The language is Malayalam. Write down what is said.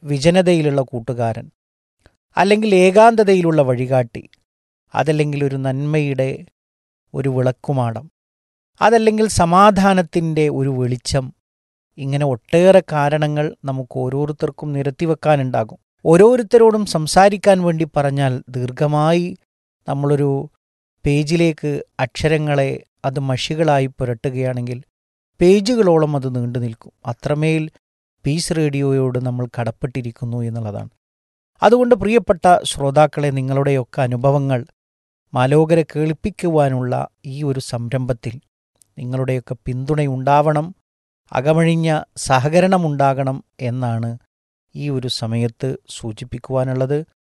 വിജനതയിലുള്ള കൂട്ടുകാരൻ അല്ലെങ്കിൽ ഏകാന്തതയിലുള്ള വഴികാട്ടി അതല്ലെങ്കിൽ ഒരു നന്മയുടെ ഒരു വിളക്കുമാടം അതല്ലെങ്കിൽ സമാധാനത്തിൻ്റെ ഒരു വെളിച്ചം ഇങ്ങനെ ഒട്ടേറെ കാരണങ്ങൾ നമുക്ക് ഓരോരുത്തർക്കും നിരത്തിവെക്കാനുണ്ടാകും ഓരോരുത്തരോടും സംസാരിക്കാൻ വേണ്ടി പറഞ്ഞാൽ ദീർഘമായി നമ്മളൊരു പേജിലേക്ക് അക്ഷരങ്ങളെ അത് മഷികളായി പുരട്ടുകയാണെങ്കിൽ പേജുകളോളം അത് നീണ്ടു നിൽക്കും അത്രമേൽ പീസ് റേഡിയോയോട് നമ്മൾ കടപ്പെട്ടിരിക്കുന്നു എന്നുള്ളതാണ് അതുകൊണ്ട് പ്രിയപ്പെട്ട ശ്രോതാക്കളെ നിങ്ങളുടെയൊക്കെ അനുഭവങ്ങൾ മാലോകരെ കേൾപ്പിക്കുവാനുള്ള ഈ ഒരു സംരംഭത്തിൽ നിങ്ങളുടെയൊക്കെ പിന്തുണയുണ്ടാവണം അകമഴിഞ്ഞ സഹകരണമുണ്ടാകണം എന്നാണ് ഈ ഒരു സമയത്ത് സൂചിപ്പിക്കുവാനുള്ളത്